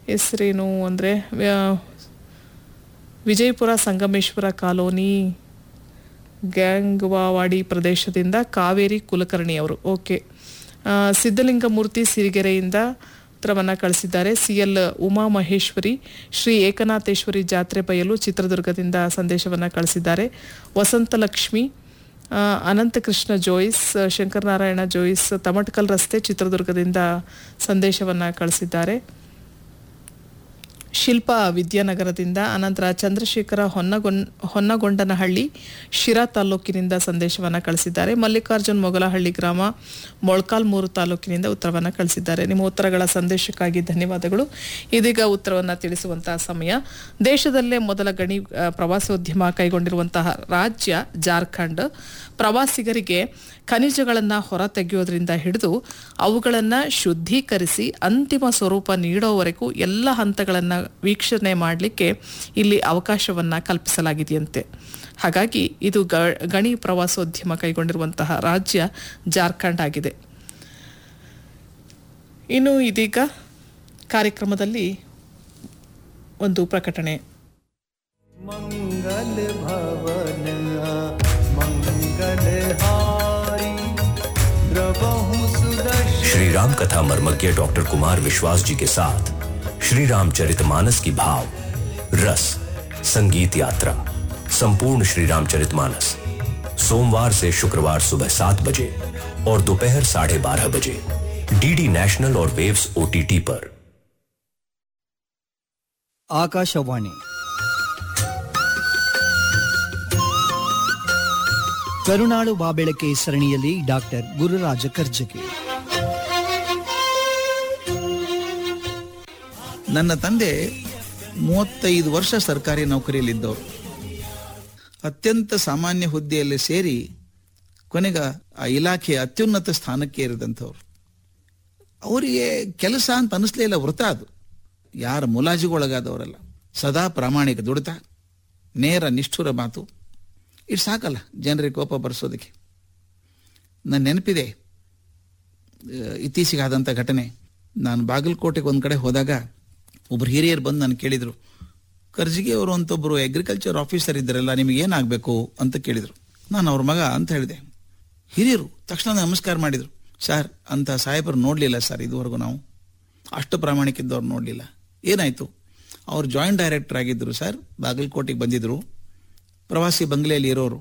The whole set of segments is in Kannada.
ಹೆಸರೇನು ಅಂದರೆ ವಿಜಯಪುರ ಸಂಗಮೇಶ್ವರ ಕಾಲೋನಿ ಗ್ಯಾಂಗ್ವಾವಾಡಿ ಪ್ರದೇಶದಿಂದ ಕಾವೇರಿ ಕುಲಕರ್ಣಿ ಅವರು ಓಕೆ ಆ, ಸಿದ್ಧಲಿಂಗಮೂರ್ತಿ ಸಿರಿಗೆರೆಯಿಂದ ಉತ್ತರವನ್ನು ಕಳಿಸಿದ್ದಾರೆ ಸಿ ಎಲ್ ಉಮಾ ಮಹೇಶ್ವರಿ ಶ್ರೀ ಏಕನಾಥೇಶ್ವರಿ ಜಾತ್ರೆ ಬಯಲು ಚಿತ್ರದುರ್ಗದಿಂದ ಸಂದೇಶವನ್ನು ಕಳಿಸಿದ್ದಾರೆ ವಸಂತಲಕ್ಷ್ಮಿ ಆ, ಅನಂತಕೃಷ್ಣ ಜೋಯಿಸ್ ಶಂಕರನಾರಾಯಣ ಜೋಯಿಸ್ ತಮಟ್ಕಲ್ ರಸ್ತೆ ಚಿತ್ರದುರ್ಗದಿಂದ ಸಂದೇಶವನ್ನು ಕಳಿಸಿದ್ದಾರೆ ಶಿಲ್ಪಾ ವಿದ್ಯಾನಗರದಿಂದ ಅನಂತರ ಚಂದ್ರಶೇಖರ ಹೊನ್ನಗೊನ್ ಹೊನ್ನಗೊಂಡನಹಳ್ಳಿ ಶಿರಾ ತಾಲೂಕಿನಿಂದ ಸಂದೇಶವನ್ನು ಕಳಿಸಿದ್ದಾರೆ ಮಲ್ಲಿಕಾರ್ಜುನ್ ಮೊಗಲಹಳ್ಳಿ ಗ್ರಾಮ ಮೊಳ್ಕಾಲ್ಮೂರು ತಾಲೂಕಿನಿಂದ ಉತ್ತರವನ್ನು ಕಳಿಸಿದ್ದಾರೆ ನಿಮ್ಮ ಉತ್ತರಗಳ ಸಂದೇಶಕ್ಕಾಗಿ ಧನ್ಯವಾದಗಳು ಇದೀಗ ಉತ್ತರವನ್ನು ತಿಳಿಸುವಂತಹ ಸಮಯ ದೇಶದಲ್ಲೇ ಮೊದಲ ಗಣಿ ಆ, ಪ್ರವಾಸೋದ್ಯಮ ಕೈಗೊಂಡಿರುವಂತಹ ರಾಜ್ಯ ಜಾರ್ಖಂಡ್ ಪ್ರವಾಸಿಗರಿಗೆ ಖನಿಜಗಳನ್ನು ಹೊರತೆಗೆಯೋದ್ರಿಂದ ಹಿಡಿದು ಅವುಗಳನ್ನು ಶುದ್ಧೀಕರಿಸಿ ಅಂತಿಮ ಸ್ವರೂಪ ನೀಡೋವರೆಗೂ ಎಲ್ಲ ಹಂತಗಳನ್ನು ವೀಕ್ಷಣೆ ಮಾಡಲಿಕ್ಕೆ ಇಲ್ಲಿ ಅವಕಾಶವನ್ನು ಕಲ್ಪಿಸಲಾಗಿದೆಯಂತೆ ಹಾಗಾಗಿ ಇದು ಗ ಗಣಿ ಪ್ರವಾಸೋದ್ಯಮ ಕೈಗೊಂಡಿರುವಂತಹ ರಾಜ್ಯ ಜಾರ್ಖಂಡ್ ಆಗಿದೆ ಇನ್ನು ಇದೀಗ ಕಾರ್ಯಕ್ರಮದಲ್ಲಿ ಒಂದು ಪ್ರಕಟಣೆ मंगल भवन मंगल हारी द्रवहु सुदर्शन श्री राम कथा मर्मज्ञ डॉक्टर कुमार विश्वास जी के साथ श्री रामचरितमानस की भाव रस संगीत यात्रा संपूर्ण श्री रामचरितमानस सोमवार से शुक्रवार सुबह सात बजे और दोपहर साढ़े बारह बजे डीडी नेशनल और वेव्स ओटीटी पर ಆಕಾಶವಾಣಿ ಕರುಣಾಳು ಬಾಬೆಳಕೆ ಸರಣಿಯಲ್ಲಿ ಡಾಕ್ಟರ್ ಗುರುರಾಜ ಕರ್ಜಗಿ ನನ್ನ ತಂದೆ ಮೂವತ್ತೈದು ವರ್ಷ ಸರ್ಕಾರಿ ನೌಕರಿಯಲ್ಲಿದ್ದವರು ಅತ್ಯಂತ ಸಾಮಾನ್ಯ ಹುದ್ದೆಯಲ್ಲಿ ಸೇರಿ ಕೊನೆಗ ಆ ಇಲಾಖೆಯ ಅತ್ಯುನ್ನತ ಸ್ಥಾನಕ್ಕೆ ಏರಿದಂಥವ್ರು ಅವರಿಗೆ ಕೆಲಸ ಅಂತ ಅನಿಸ್ಲೇ ಇಲ್ಲ ವೃತ ಅದು ಯಾರ ಮುಲಾಜಿಗೊಳಗಾದವರಲ್ಲ ಸದಾ ಪ್ರಾಮಾಣಿಕ ದುಡಿತ ನೇರ ನಿಷ್ಠುರ ಮಾತು ಇಷ್ಟು ಸಾಕಲ್ಲ ಜನರಿಗೆ ಕೋಪ ಬರ್ಸೋದಕ್ಕೆ ನನ್ನ ನೆನಪಿದೆ ಆ, ಇತ್ತೀಚೆಗೆ ಆದಂಥ ಘಟನೆ ನಾನು ಬಾಗಲಕೋಟೆಗೆ ಒಂದು ಕಡೆ ಹೋದಾಗ ಒಬ್ರು ಹಿರಿಯರು ಬಂದು ನಾನು ಕೇಳಿದರು ಕರ್ಜಿಗೆ ಅವರು ಅಂತ ಒಬ್ಬರು ಅಗ್ರಿಕಲ್ಚರ್ ಆಫೀಸರ್ ಇದ್ದಾರಲ್ಲ ನಿಮಗೆ ಏನಾಗಬೇಕು ಅಂತ ಕೇಳಿದರು ನಾನು ಅವ್ರ ಮಗ ಅಂತ ಹೇಳಿದೆ ಹಿರಿಯರು ತಕ್ಷಣ ನಮಸ್ಕಾರ ಮಾಡಿದರು ಸರ್ ಅಂತ ಸಾಹೇಬರು ನೋಡಲಿಲ್ಲ ಸರ್ ಇದುವರೆಗೂ ನಾವು ಅಷ್ಟು ಪ್ರಾಮಾಣಿಕ ಇದ್ದವ್ರು ನೋಡಲಿಲ್ಲ ಏನಾಯಿತು ಅವ್ರು ಜಾಯಿಂಟ್ ಡೈರೆಕ್ಟರ್ ಆಗಿದ್ದರು ಸರ್ ಬಾಗಲಕೋಟೆಗೆ ಬಂದಿದ್ದರು ಪ್ರವಾಸಿ ಬಂಗ್ಲೆಯಲ್ಲಿ ಇರೋರು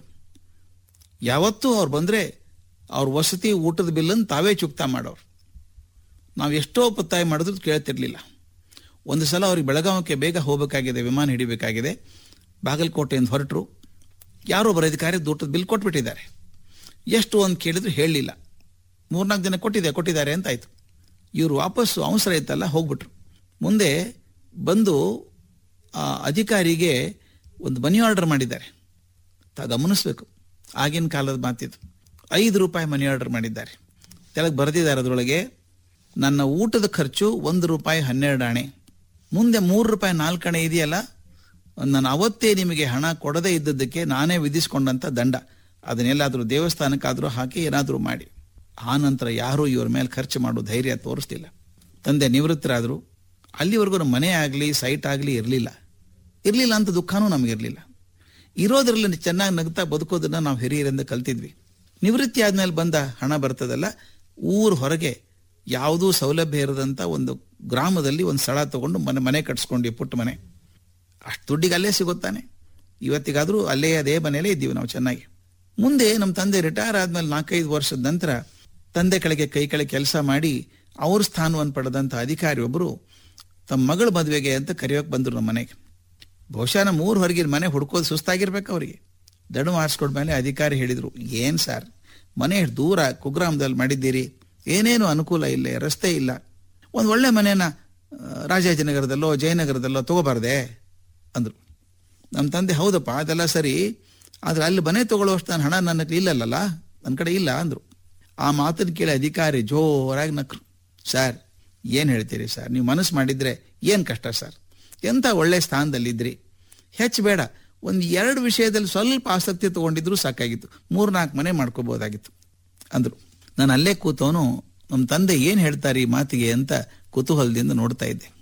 ಯಾವತ್ತೂ ಅವ್ರು ಬಂದರೆ ಅವ್ರ ವಸತಿ ಊಟದ ಬಿಲ್ಲನ್ನು ತಾವೇ ಚುಕ್ತಾ ಮಾಡೋರು ನಾವು ಎಷ್ಟೋ ಒತ್ತಾಯ ಮಾಡಿದ್ರು ಕೇಳ್ತಿರ್ಲಿಲ್ಲ ಒಂದು ಸಲ ಅವ್ರಿಗೆ ಬೆಳಗಾವಕ್ಕೆ ಬೇಗ ಹೋಗಬೇಕಾಗಿದೆ ವಿಮಾನ ಹಿಡಿಬೇಕಾಗಿದೆ ಬಾಗಲಕೋಟೆಯಿಂದ ಹೊರಟರು ಯಾರೋ ಒಬ್ಬರು ಅಧಿಕಾರಿ ಊಟದ ಬಿಲ್ ಕೊಟ್ಬಿಟ್ಟಿದ್ದಾರೆ ಎಷ್ಟು ಅಂತ ಕೇಳಿದ್ರು ಹೇಳಲಿಲ್ಲ ಮೂರ್ನಾಲ್ಕು ದಿನ ಕೊಟ್ಟಿದೆ ಕೊಟ್ಟಿದ್ದಾರೆ ಅಂತ ಆಯ್ತು ಇವರು ವಾಪಸ್ಸು ಅವಸರ ಇತ್ತಲ್ಲ ಹೋಗ್ಬಿಟ್ರು ಮುಂದೆ ಬಂದು ಆ ಅಧಿಕಾರಿಗೆ ಒಂದು ಮನಿ ಆರ್ಡರ್ ಮಾಡಿದ್ದಾರೆ ತ ಗಮನಿಸ್ಬೇಕು ಆಗಿನ ಕಾಲದ ಮಾತಿದು ಐದು ರೂಪಾಯಿ ಮನಿ ಆರ್ಡರ್ ಮಾಡಿದ್ದಾರೆ ಕೆಳಗೆ ಬರೆದಿದ್ದಾರೆ ಅದರೊಳಗೆ ನನ್ನ ಊಟದ ಖರ್ಚು ಒಂದು ರೂಪಾಯಿ ಹನ್ನೆರಡು ಆಣೆ ಮುಂದೆ ಮೂರು ರೂಪಾಯಿ ನಾಲ್ಕು ಆಣೆ ಇದೆಯಲ್ಲ ನಾನು ಅವತ್ತೇ ನಿಮಗೆ ಹಣ ಕೊಡದೇ ಇದ್ದದ್ದಕ್ಕೆ ನಾನೇ ವಿಧಿಸ್ಕೊಂಡಂತ ದಂಡ ಅದನ್ನೆಲ್ಲಾದರೂ ದೇವಸ್ಥಾನಕ್ಕಾದರೂ ಹಾಕಿ ಏನಾದರೂ ಮಾಡಿ ಆ ನಂತರ ಯಾರೂ ಇವ್ರ ಮೇಲೆ ಖರ್ಚು ಮಾಡೋ ಧೈರ್ಯ ತೋರಿಸ್ತಿಲ್ಲ ತಂದೆ ನಿವೃತ್ತರಾದರು ಅಲ್ಲಿವರೆಗೂ ನಮ್ಮ ಮನೆ ಆಗಲಿ ಸೈಟ್ ಆಗಲಿ ಇರಲಿಲ್ಲ ಇರಲಿಲ್ಲ ಅಂತ ದುಃಖನೂ ನಮಗಿರಲಿಲ್ಲ ಇರೋದ್ರಲ್ಲಿ ಚೆನ್ನಾಗಿ ನಗ್ತಾ ಬದುಕೋದನ್ನ ನಾವು ಹಿರಿಯರಿಂದ ಕಲ್ತಿದ್ವಿ ನಿವೃತ್ತಿ ಆದ್ಮೇಲೆ ಬಂದ ಹಣ ಬರ್ತದಲ್ಲ ಊರ್ ಹೊರಗೆ ಯಾವುದೂ ಸೌಲಭ್ಯ ಇರದಂತ ಒಂದು ಗ್ರಾಮದಲ್ಲಿ ಒಂದು ಸ್ಥಳ ತಗೊಂಡು ಮನೆ ಮನೆ ಕಟ್ಸ್ಕೊಂಡ್ವಿ ಪುಟ್ಟ ಮನೆ ಅಷ್ಟು ದುಡ್ಡಿಗೆ ಅಲ್ಲೇ ಸಿಗುತ್ತಾನೆ ಇವತ್ತಿಗಾದರೂ ಅಲ್ಲೇ ಅದೇ ಮನೆಯಲ್ಲೇ ಇದ್ದೀವಿ ನಾವು ಚೆನ್ನಾಗಿ ಮುಂದೆ ನಮ್ಮ ತಂದೆ ರಿಟೈರ್ ಆದ್ಮೇಲೆ ನಾಲ್ಕೈದು ವರ್ಷದ ನಂತರ ತಂದೆ ಕೆಳಗೆ ಕೈ ಕೆಳಗೆ ಕೆಲಸ ಮಾಡಿ ಅವ್ರ ಸ್ಥಾನವನ್ನು ಪಡೆದಂಥ ಅಧಿಕಾರಿ ಒಬ್ಬರು ತಮ್ಮ ಮಗಳ ಮದುವೆಗೆ ಅಂತ ಕರೆಯೋಕೆ ಬಂದರು ನಮ್ಮ ಮನೆಗೆ ಬಹುಶಃ ನಮ್ಮ ಊರ್ ಹೊರಗಿನ ಮನೆ ಹುಡ್ಕೋದು ಸುಸ್ತಾಗಿರ್ಬೇಕು ಅವರಿಗೆ ದಡು ಮಾಡಿಸ್ಕೊಂಡ್ಮೇಲೆ ಅಧಿಕಾರಿ ಹೇಳಿದರು ಏನು ಸರ್ ಮನೆ ಇಷ್ಟ್ ದೂರ ಕುಗ್ರಾಮದಲ್ಲಿ ಮಾಡಿದ್ದೀರಿ ಏನೇನು ಅನುಕೂಲ ಇಲ್ಲ ರಸ್ತೆ ಇಲ್ಲ ಒಂದು ಒಳ್ಳೆ ಮನೆನ ಆ, ರಾಜಾಜಿನಗರದಲ್ಲೋ ಜಯನಗರದಲ್ಲೋ ತಗೋಬಾರ್ದೆ ಅಂದರು ನಮ್ಮ ತಂದೆ ಹೌದಪ್ಪ ಅದೆಲ್ಲ ಸರಿ ಆದ್ರೆ ಅಲ್ಲಿ ಮನೆ ತಗೊಳ್ಳೋಷ್ಟು ನನ್ನ ಹಣ ನನ್ನ ಹತ್ರ ಇಲ್ಲಲ್ಲ ನನ್ನ ಕಡೆ ಇಲ್ಲ ಅಂದರು ಆ ಮಾತನ್ನು ಕೇಳಿ ಅಧಿಕಾರಿ ಜೋರಾಗಿ ನಕ್ರು ಸರ್ ಏನು ಹೇಳ್ತೀರಿ ಸರ್ ನೀವು ಮನಸ್ಸು ಮಾಡಿದ್ರೆ ಏನು ಕಷ್ಟ ಸರ್ ಎಂಥ ಒಳ್ಳೆ ಸ್ಥಾನದಲ್ಲಿದ್ರಿ ಹೆಚ್ಚು ಬೇಡ ಒಂದು ಎರಡು ವಿಷಯದಲ್ಲಿ ಸ್ವಲ್ಪ ಆಸಕ್ತಿ ತಗೊಂಡಿದ್ರು ಸಾಕಾಗಿತ್ತು ಮೂರ್ನಾಲ್ಕು ಮನೆ ಮಾಡ್ಕೋಬಹುದಾಗಿತ್ತು ಅಂದರು ನಾನು ಅಲ್ಲೇ ಕೂತವನು ನಮ್ಮ ತಂದೆ ಏನು ಹೇಳ್ತಾರೆ ಈ ಮಾತಿಗೆ ಅಂತ ಕುತೂಹಲದಿಂದ ನೋಡ್ತಾ ಇದ್ದೆ